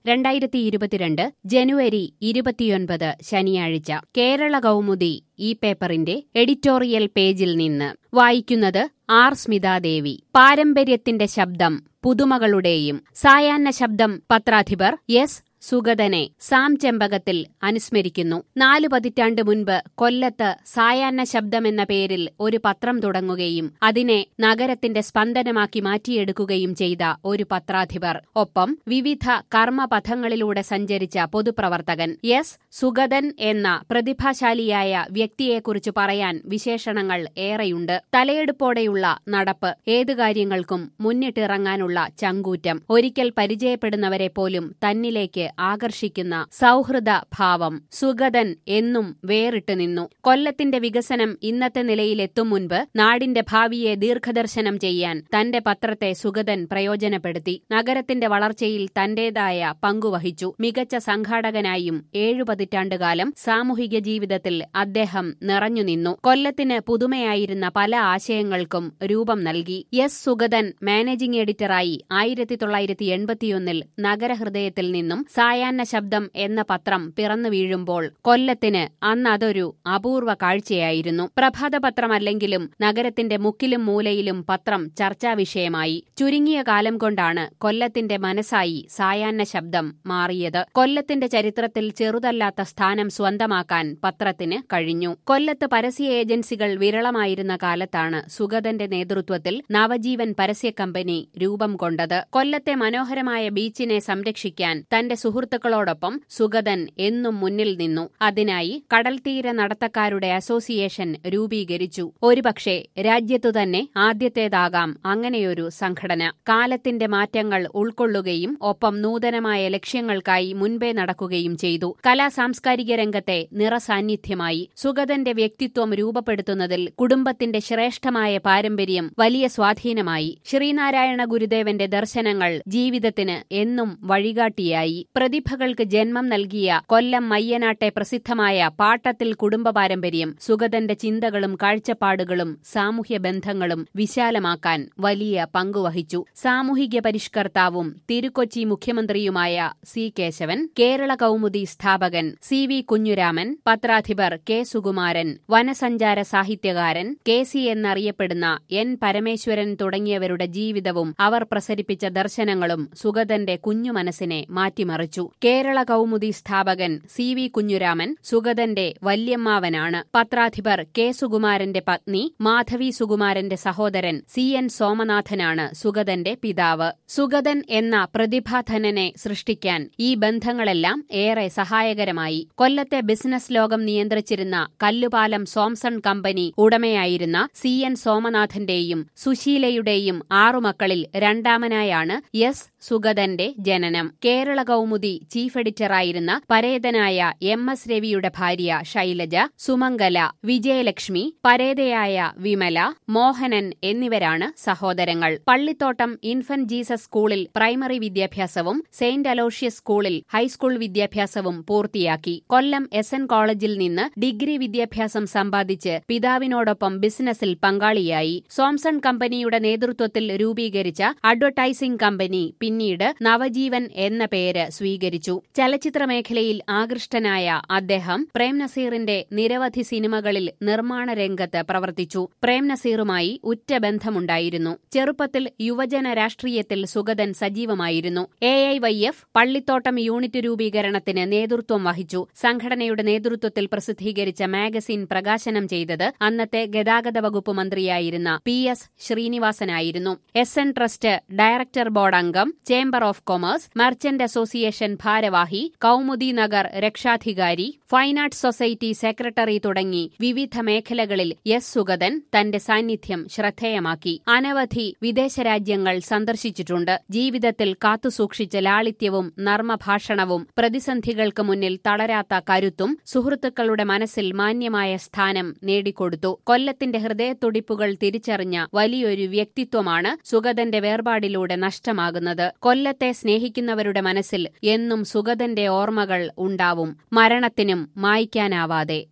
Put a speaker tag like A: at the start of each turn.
A: രണ്ടായിരത്തി ഇരുപത്തിരണ്ട് ജനുവരി ഇരുപത്തിയൊൻപത് ശനിയാഴ്ച കേരള കൗമുദി ഈ പേപ്പറിന്റെ എഡിറ്റോറിയൽ പേജിൽ നിന്ന് വായിക്കുന്നത് ആർ സ്മിതാദേവി പാരമ്പര്യത്തിന്റെ ശബ്ദം പുതുമകളുടെയും സായാഹ്ന ശബ്ദം പത്രാധിപർ എസ് സുഗതനെ സാം ചെമ്പകത്തിൽ അനുസ്മരിക്കുന്നു നാലു പതിറ്റാണ്ട് മുൻപ് കൊല്ലത്ത് സായാഹ്ന ശബ്ദമെന്ന പേരിൽ ഒരു പത്രം തുടങ്ങുകയും അതിനെ നഗരത്തിന്റെ സ്പന്ദനമാക്കി മാറ്റിയെടുക്കുകയും ചെയ്ത ഒരു പത്രാധിപർ ഒപ്പം വിവിധ കർമ്മപഥങ്ങളിലൂടെ സഞ്ചരിച്ച പൊതുപ്രവർത്തകൻ എസ് സുഗതൻ എന്ന പ്രതിഭാശാലിയായ വ്യക്തിയെക്കുറിച്ച് പറയാൻ വിശേഷണങ്ങൾ ഏറെയുണ്ട് തലയെടുപ്പോടെയുള്ള നടപ്പ് ഏതു കാര്യങ്ങൾക്കും മുന്നിട്ടിറങ്ങാനുള്ള ചങ്കൂറ്റം ഒരിക്കൽ പരിചയപ്പെടുന്നവരെ പോലും തന്നിലേക്ക് ആകർഷിക്കുന്ന സൗഹൃദ ഭാവം സുഗതൻ എന്നും വേറിട്ടു നിന്നു കൊല്ലത്തിന്റെ വികസനം ഇന്നത്തെ നിലയിലെത്തും മുൻപ് നാടിന്റെ ഭാവിയെ ദീർഘദർശനം ചെയ്യാൻ തന്റെ പത്രത്തെ സുഗതൻ പ്രയോജനപ്പെടുത്തി നഗരത്തിന്റെ വളർച്ചയിൽ തന്റേതായ പങ്കുവഹിച്ചു മികച്ച സംഘാടകനായും ഏഴു പതിറ്റാണ്ടുകാലം സാമൂഹിക ജീവിതത്തിൽ അദ്ദേഹം നിറഞ്ഞുനിന്നു കൊല്ലത്തിന് പുതുമയായിരുന്ന പല ആശയങ്ങൾക്കും രൂപം നൽകി എസ് സുഗതൻ മാനേജിംഗ് എഡിറ്ററായി ആയിരത്തി തൊള്ളായിരത്തി എൺപത്തിയൊന്നിൽ നഗരഹൃദയത്തിൽ നിന്നും സായാഹ്ന ശബ്ദം എന്ന പത്രം പിറന്നു വീഴുമ്പോൾ കൊല്ലത്തിന് അന്ന് അതൊരു അപൂർവ കാഴ്ചയായിരുന്നു പ്രഭാതപത്രമല്ലെങ്കിലും നഗരത്തിന്റെ മുക്കിലും മൂലയിലും പത്രം ചർച്ചാ വിഷയമായി ചുരുങ്ങിയ കാലം കൊണ്ടാണ് കൊല്ലത്തിന്റെ മനസ്സായി സായാഹ്ന ശബ്ദം മാറിയത് കൊല്ലത്തിന്റെ ചരിത്രത്തിൽ ചെറുതല്ലാത്ത സ്ഥാനം സ്വന്തമാക്കാൻ പത്രത്തിന് കഴിഞ്ഞു കൊല്ലത്ത് പരസ്യ ഏജൻസികൾ വിരളമായിരുന്ന കാലത്താണ് സുഗതന്റെ നേതൃത്വത്തിൽ നവജീവൻ പരസ്യ കമ്പനി രൂപം കൊണ്ടത് കൊല്ലത്തെ മനോഹരമായ ബീച്ചിനെ സംരക്ഷിക്കാൻ തന്റെ സുഹൃത്തുക്കളോടൊപ്പം സുഗതൻ എന്നും മുന്നിൽ നിന്നു അതിനായി കടൽത്തീര നടത്തക്കാരുടെ അസോസിയേഷൻ രൂപീകരിച്ചു ഒരുപക്ഷെ രാജ്യത്തു തന്നെ ആദ്യത്തേതാകാം അങ്ങനെയൊരു സംഘടന കാലത്തിന്റെ മാറ്റങ്ങൾ ഉൾക്കൊള്ളുകയും ഒപ്പം നൂതനമായ ലക്ഷ്യങ്ങൾക്കായി മുൻപേ നടക്കുകയും ചെയ്തു കലാ സാംസ്കാരിക രംഗത്തെ നിറസാന്നിധ്യമായി സുഗതന്റെ വ്യക്തിത്വം രൂപപ്പെടുത്തുന്നതിൽ കുടുംബത്തിന്റെ ശ്രേഷ്ഠമായ പാരമ്പര്യം വലിയ സ്വാധീനമായി ശ്രീനാരായണ ഗുരുദേവന്റെ ദർശനങ്ങൾ ജീവിതത്തിന് എന്നും വഴികാട്ടിയായി പ്രതിഭകൾക്ക് ജന്മം നൽകിയ കൊല്ലം മയ്യനാട്ടെ പ്രസിദ്ധമായ പാട്ടത്തിൽ കുടുംബ പാരമ്പര്യം സുഗതന്റെ ചിന്തകളും കാഴ്ചപ്പാടുകളും സാമൂഹ്യ ബന്ധങ്ങളും വിശാലമാക്കാൻ വലിയ പങ്കുവഹിച്ചു സാമൂഹിക പരിഷ്കർത്താവും തിരുക്കൊച്ചി മുഖ്യമന്ത്രിയുമായ സി കേശവൻ കേരള കൗമുദി സ്ഥാപകൻ സി വി കുഞ്ഞുരാമൻ പത്രാധിപർ കെ സുകുമാരൻ വനസഞ്ചാര സാഹിത്യകാരൻ കെ സി എന്നറിയപ്പെടുന്ന എൻ പരമേശ്വരൻ തുടങ്ങിയവരുടെ ജീവിതവും അവർ പ്രസരിപ്പിച്ച ദർശനങ്ങളും സുഗതന്റെ കുഞ്ഞു മനസ്സിനെ മാറ്റിമറിച്ചു കേരള കൗമുദി സ്ഥാപകൻ സി വി കുഞ്ഞുരാമൻ സുഗതന്റെ വല്യമ്മാവനാണ് പത്രാധിപർ കെ സുകുമാരന്റെ പത്നി മാധവി സുകുമാരന്റെ സഹോദരൻ സി എൻ സോമനാഥനാണ് സുഗതന്റെ പിതാവ് സുഗതൻ എന്ന പ്രതിഭാധനനെ സൃഷ്ടിക്കാൻ ഈ ബന്ധങ്ങളെല്ലാം ഏറെ സഹായകരമായി കൊല്ലത്തെ ബിസിനസ് ലോകം നിയന്ത്രിച്ചിരുന്ന കല്ലുപാലം സോംസൺ കമ്പനി ഉടമയായിരുന്ന സി എൻ സോമനാഥന്റെയും സുശീലയുടെയും ആറുമക്കളിൽ രണ്ടാമനായാണ് എസ് സുഗതന്റെ ജനനം കേരള കൗമുദി ചീഫ് എഡിറ്ററായിരുന്ന പരേതനായ എം എസ് രവിയുടെ ഭാര്യ ശൈലജ സുമംഗല വിജയലക്ഷ്മി പരേതയായ വിമല മോഹനൻ എന്നിവരാണ് സഹോദരങ്ങൾ പള്ളിത്തോട്ടം ഇൻഫന്റ് ജീസസ് സ്കൂളിൽ പ്രൈമറി വിദ്യാഭ്യാസവും സെയിന്റ് അലോഷ്യസ് സ്കൂളിൽ ഹൈസ്കൂൾ വിദ്യാഭ്യാസവും പൂർത്തിയാക്കി കൊല്ലം എസ് എൻ കോളേജിൽ നിന്ന് ഡിഗ്രി വിദ്യാഭ്യാസം സമ്പാദിച്ച് പിതാവിനോടൊപ്പം ബിസിനസ്സിൽ പങ്കാളിയായി സോംസൺ കമ്പനിയുടെ നേതൃത്വത്തിൽ രൂപീകരിച്ച അഡ്വർടൈസിംഗ് കമ്പനി പിന്നീട് നവജീവൻ എന്ന പേര് സ്വീകരിച്ചു ചലച്ചിത്ര മേഖലയിൽ ആകൃഷ്ടനായ അദ്ദേഹം പ്രേം നസീറിന്റെ നിരവധി സിനിമകളിൽ നിർമ്മാണ രംഗത്ത് പ്രവർത്തിച്ചു പ്രേം നസീറുമായി ഉറ്റ ബന്ധമുണ്ടായിരുന്നു ചെറുപ്പത്തിൽ യുവജന രാഷ്ട്രീയത്തിൽ സുഗതൻ സജീവമായിരുന്നു A I Y F Pallithottam unit രൂപീകരണത്തിന് നേതൃത്വം വഹിച്ചു സംഘടനയുടെ നേതൃത്വത്തിൽ പ്രസിദ്ധീകരിച്ച മാഗസിൻ പ്രകാശനം ചെയ്തത് അന്നത്തെ ഗതാഗത വകുപ്പ് മന്ത്രിയായിരുന്ന പി എസ് ശ്രീനിവാസനായിരുന്നു S N trust director board അംഗം chamber of commerce merchant association ഭാരവാഹി കൌമുദി നഗർ രക്ഷാധികാരി ഫൈൻ ആർട്സ് സൊസൈറ്റി സെക്രട്ടറി തുടങ്ങി വിവിധ മേഖലകളിൽ എസ് സുഗതൻ തന്റെ സാന്നിധ്യം ശ്രദ്ധേയമാക്കി അനവധി വിദേശ രാജ്യങ്ങൾ സന്ദർശിച്ചിട്ടുണ്ട് ജീവിതത്തിൽ കാത്തുസൂക്ഷിച്ച ലാളിത്യവും നർമ്മഭാഷണവും പ്രതിസന്ധികൾക്ക് മുന്നിൽ തളരാത്ത കരുത്തും സുഹൃത്തുക്കളുടെ മനസ്സിൽ മാന്യമായ സ്ഥാനം നേടിക്കൊടുത്തു കൊല്ലത്തിന്റെ ഹൃദയത്തുടിപ്പുകൾ തിരിച്ചറിഞ്ഞ വലിയൊരു വ്യക്തിത്വമാണ് സുഗതന്റെ വേർപാടിലൂടെ നഷ്ടമാകുന്നത് കൊല്ലത്തെ സ്നേഹിക്കുന്നവരുടെ മനസ്സിൽ എന്നും സുഗതന്റെ ഓർമ്മകൾ ഉണ്ടാവും മരണത്തിനും മായ്ക്കാനാവാതെ